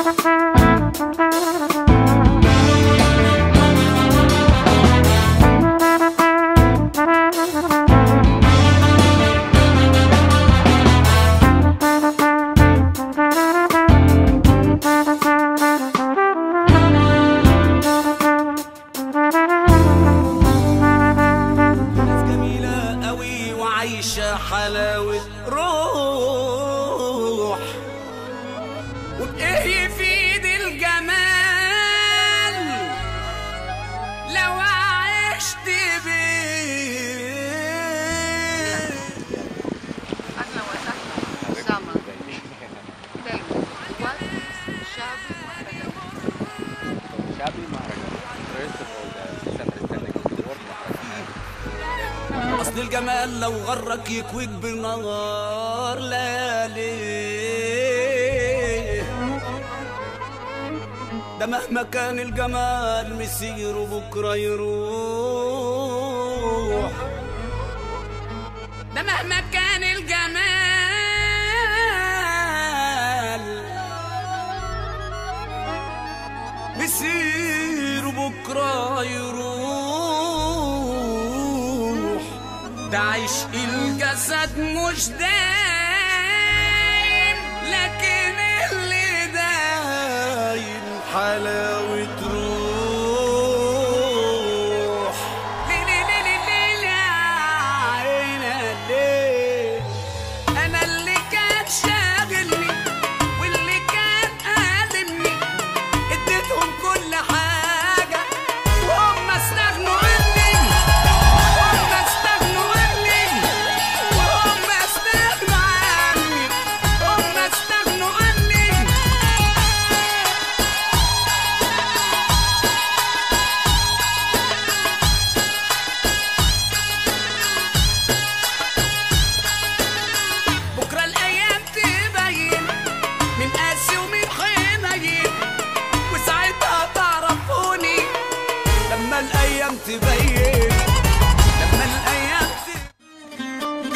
ناس جميلة قوي وعايشة حلاوة روح وبإيه يفيد الجمال لو عشت بيه أهلا وسهلا أسامة حلو وات شعبي وحدك شعبي مهرجان first of all the misunderstanding of the word مهرجان أصل الجمال لو غرك يكويك بالنهار لا ليه ده مهما كان الجمال مسيره بكرة يروح ده مهما كان الجمال مسيره بكرة يروح ده عشق الجسد مش دايم لكن اللي دايم حلاوة روح ليه ليه ليه ليه ليه ليه عينا ليه أنا اللي كان شاغلني واللي كان قادمني اديتهم كل حاجة وهم استغنوا عني وهم استغنوا عني وهم استغنوا عني هم استغنوا عني بكرة الأيام تبين من قاسي ومن حنين وساعتها تعرفوني لما الأيام تبين لما الأيام تبين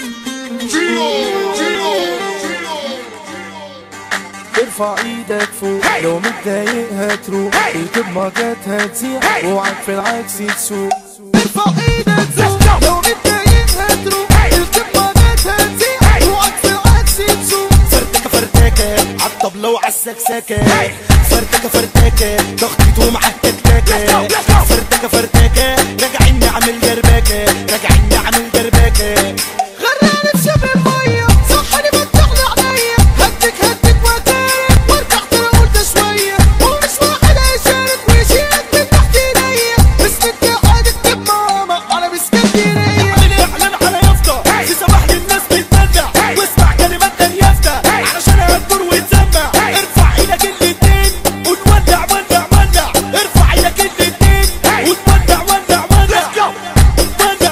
ارفع ايدك فوق لو متضايق هتروح اكتب مجات هتزيح اوعك في العكس تسوق ارفع ايدك فوق لو متضايق هتروح اكتب مجات هتزيح اوعك في العكس تسوق فرتكة فرتكة عالطبلة وعالسكسكة فرتكة فرتكة تخطيط ومعاه تكتكة فرتكة فرتكة راجعين نعمل جرباكة راجعين نعمل جرباكة غرقانة في شبه المية صحني فتحلي عينيا هدك هدك وتارك وارجع ترى قلت شوية ومش واحد هيشارك ويشيلك من تحت ايديا اسمك قاعد اكتب ماما انا باسكندرية اعمل اعلان على يافطة تسمح للناس تتبدع واسمع كلمات اليافطة علشان هتدور وتسمع ارفع ايدك الاتنين ونولع ولع ولع ارفع ايدك الاتنين ونولع ولع ولع ولع ولع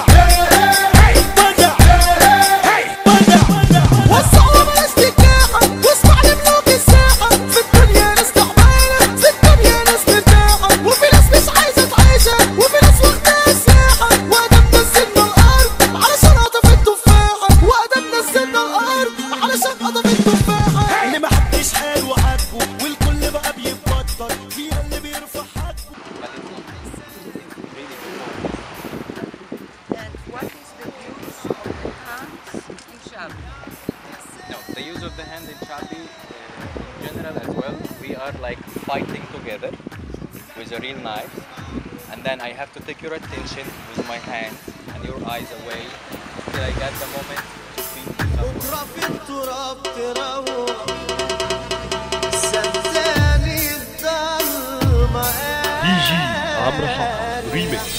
ولع وسعوا بلاش تجاحة واسمع لملوك الساحة في الدنيا ناس تعبانة في الدنيا ناس مرتاحة وفي ناس مش عايزة تعيشها وفي ناس واخداها سياحة وأدم نزلنا الأرض علشان قطف التفاحة وأدم نزلنا الأرض علشان قطف التفاحة اللي محدش قال وعاتبه والكل بقى بيتبطل فيها اللي بيرفع حاجبه And what is the use of the hands in Shabi? No, the use of the hand in Shabi, uh, in general as well, we are like fighting together with a real knife, and then I have to take your attention with my hands and your eyes away until I get the moment to feel somewhere. بكرة في التراب تروح صدقني الضلمة دي جي عمرو حافظ ريميكس